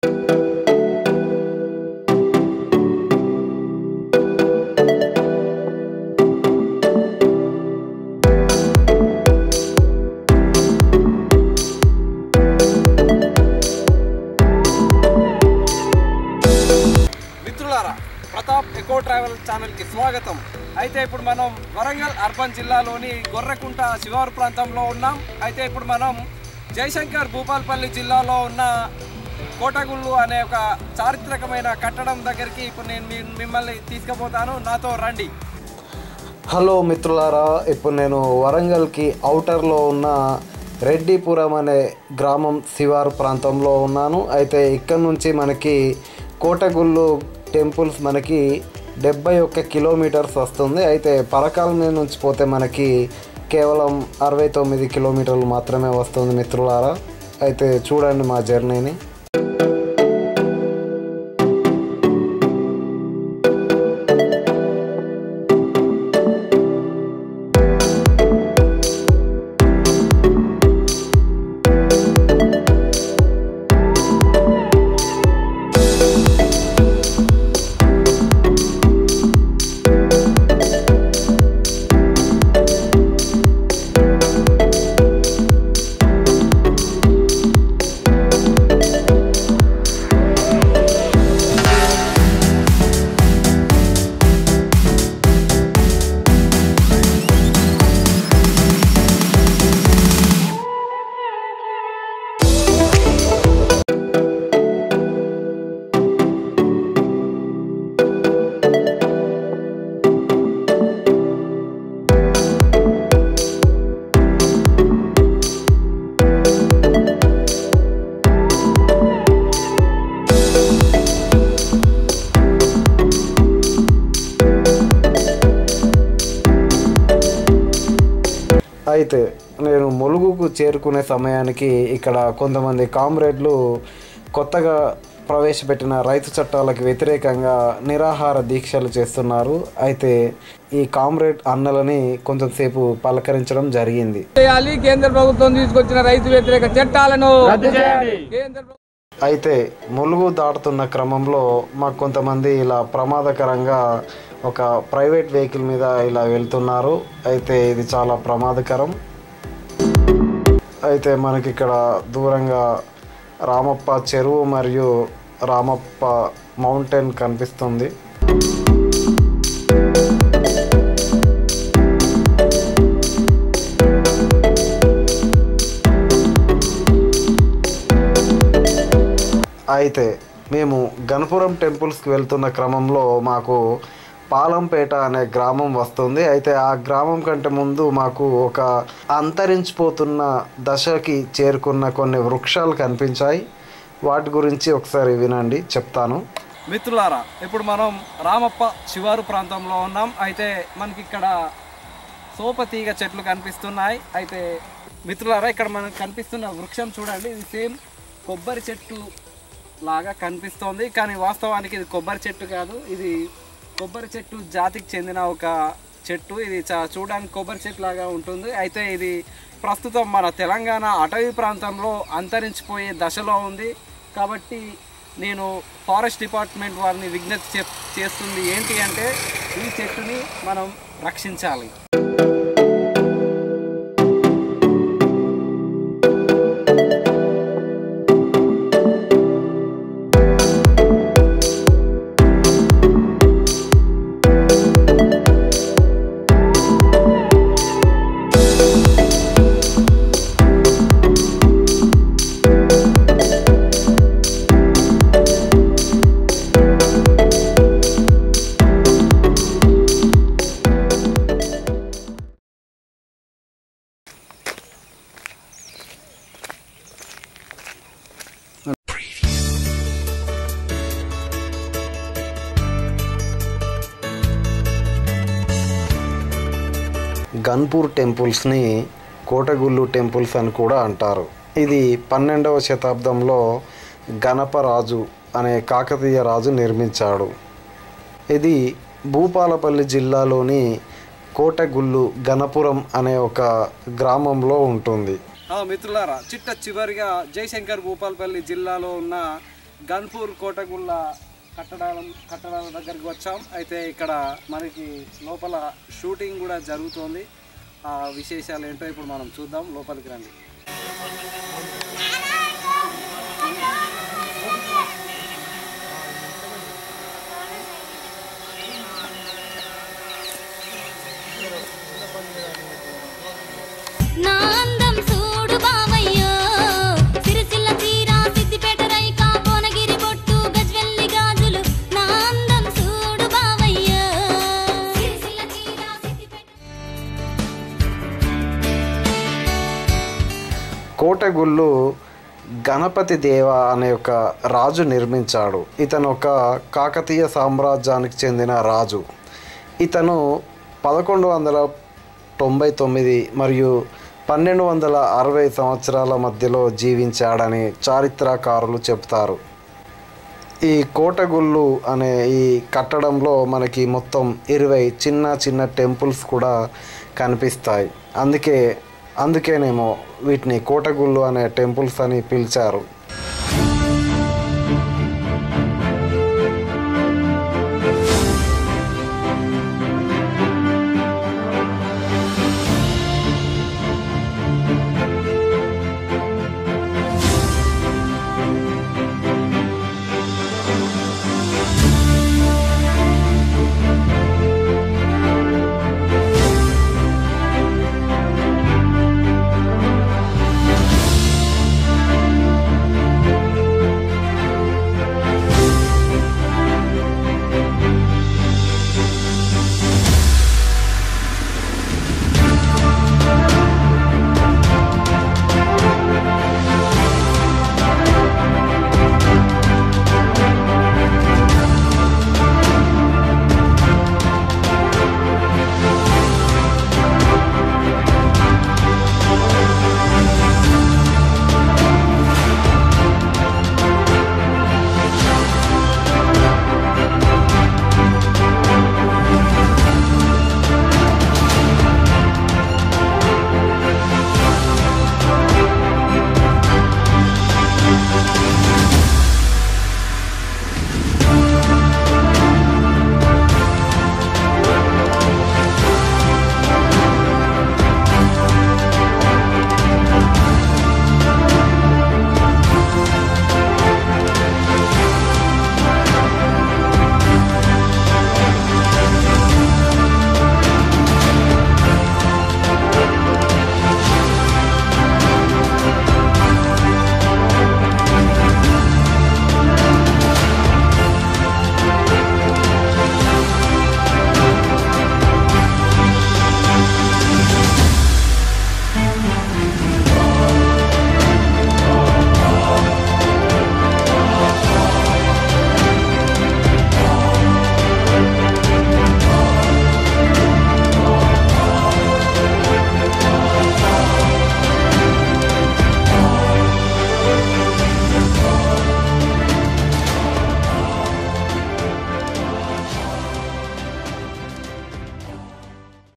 మిత్రులారా Pratap echo travel ఛానల్కి స్వాగతం అయితే ఇప్పుడు మనం వరంగల్ అర్బన్ జిల్లాలోని గొర్రెకుంట శివారు ప్రాంతంలో ఉన్నాం అయితే ఇప్పుడు మనం జయశంకర్ భూపాల్పల్లి జిల్లాలో ఉన్న కోటగుళ్ళు అనే ఒక చారిత్రకమైన కట్టడం దగ్గరికి ఇప్పుడు నేను మీ- మిమ్మల్ని తీసుకుపోతాను నాతో రండి హలో మిత్రులారా ఇప్పుడు నేను వరంగల్కి ఔటర్లో ఉన్న రెడ్డిపురం అనే గ్రామం శివారు ప్రాంతంలో ఉన్నాను అయితే ఇక్కడ నుంచి మనకి కోటగుళ్ళు టెంపుల్స్ మనకి డెబ్బై ఒక్క కిలోమీటర్స్ వస్తుంది అయితే పరకాల మీద నుంచి పోతే మనకి కేవలం అరవై తొమ్మిది కిలోమీటర్లు మాత్రమే వస్తుంది మిత్రులారా అయితే చూడండి మా జర్నీని అయితే నేను ములుగుకు చేరుకునే సమయానికి ఇక్కడ కొంతమంది కామ్రేడ్లు కొత్తగా ప్రవేశపెట్టిన రైతు చట్టాలకు వ్యతిరేకంగా నిరాహార దీక్షలు చేస్తున్నారు అయితే ఈ కామ్రేడ్ అన్నలని కొంచెం సేపు పలకరించడం జరిగింది చేయాలి కేంద్ర ప్రభుత్వం తీసుకొచ్చిన రైతు వ్యతిరేక చట్టాలను కేంద్ర ప్రభు- అయితే ములుగు దాటుతున్న క్రమంలో మాకు కొంతమంది ఇలా ప్రమాదకరంగా ఒక ప్రైవేట్ వెహికల్ మీద ఇలా వెళ్తున్నారు అయితే ఇది చాలా ప్రమాదకరం అయితే మనకి ఇక్కడ దూరంగా రామప్ప చెరువు మరియు రామప్ప మౌంటైన్ కనిపిస్తుంది అయితే మేము గణపురం టెంపుల్స్కి వెళ్తున్న క్రమంలో మాకు పాలంపేట అనే గ్రామం వస్తుంది అయితే ఆ గ్రామం కంటే ముందు మాకు ఒక అంతరించిపోతున్న దశకి చేరుకున్న కొన్ని వృక్షాలు కనిపించాయి వాటి గురించి ఒకసారి వినండి చెప్తాను మిత్రులారా ఇప్పుడు మనం రామప్ప శివారు ప్రాంతంలో ఉన్నాం అయితే మనకి ఇక్కడ సోపతీగ చెట్లు కనిపిస్తున్నాయి అయితే మిత్రులారా ఇక్కడ మనకు కనిపిస్తున్న వృక్షం చూడండి ఇది సేమ్ కొబ్బరి చెట్టు లాగా కనిపిస్తోంది కానీ వాస్తవానికి ఇది కొబ్బరి చెట్టు కాదు ఇది కొబ్బరి చెట్టు జాతికి చెందిన ఒక చెట్టు ఇది చా చూడడానికి కొబ్బరి చెట్టు లాగా ఉంటుంది అయితే ఇది ప్రస్తుతం మన తెలంగాణ అటవీ ప్రాంతంలో అంతరించిపోయే దశలో ఉంది కాబట్టి నేను ఫారెస్ట్ డిపార్ట్మెంట్ వారిని విజ్ఞప్తి చెప్ చేస్తుంది ఏంటి అంటే ఈ చెట్టుని మనం రక్షించాలి గన్పూర్ టెంపుల్స్ని కోటగుళ్ళు టెంపుల్స్ అని కూడా అంటారు ఇది పన్నెండవ శతాబ్దంలో గణపరాజు అనే కాకతీయ రాజు నిర్మించాడు ఇది భూపాలపల్లి జిల్లాలోని కోటగుళ్ళు గణపురం అనే ఒక గ్రామంలో ఉంటుంది ఆ, మిత్రులారా చిట్ట చివరిగా జయశంకర్ భూపాల్పల్లి జిల్లాలో ఉన్న గన్పూర్ కోటగుళ్ళ కట్టడాల కట్టడాల దగ్గరికి వచ్చాం అయితే ఇక్కడ మనకి లోపల షూటింగ్ కూడా జరుగుతోంది ఆ విశేషాలు ఏంటో ఇప్పుడు మనం చూద్దాం లోపలికి రండి నా అందం చూడు బావయ్యో సిరిసిల్ల తీరా సిద్దిపేట రైకా కోనగిరి బొట్టు గజ్వెల్లి గాజులు నా అందం చూడు బావయ్యో సిరిసిల్ల తీరా సిద్దిపేట కోటగుళ్ళు గణపతి దేవ అనే ఒక రాజు నిర్మించాడు ఇతను ఒక కాకతీయ సామ్రాజ్యానికి చెందిన రాజు ఇతను పదకొండు వందల తొంభై తొమ్మిది మరియు పన్నెండు వందల అరవై సంవత్సరాల మధ్యలో జీవించాడని చారిత్రకారులు చెప్తారు ఈ కోటగుళ్ళు అనే ఈ కట్టడంలో మనకి మొత్తం ఇరవై చిన్న చిన్న టెంపుల్స్ కూడా కనిపిస్తాయి అందుకే అందుకేనేమో వీటిని కోటగుళ్ళు అనే టెంపుల్స్ అని పిలిచారు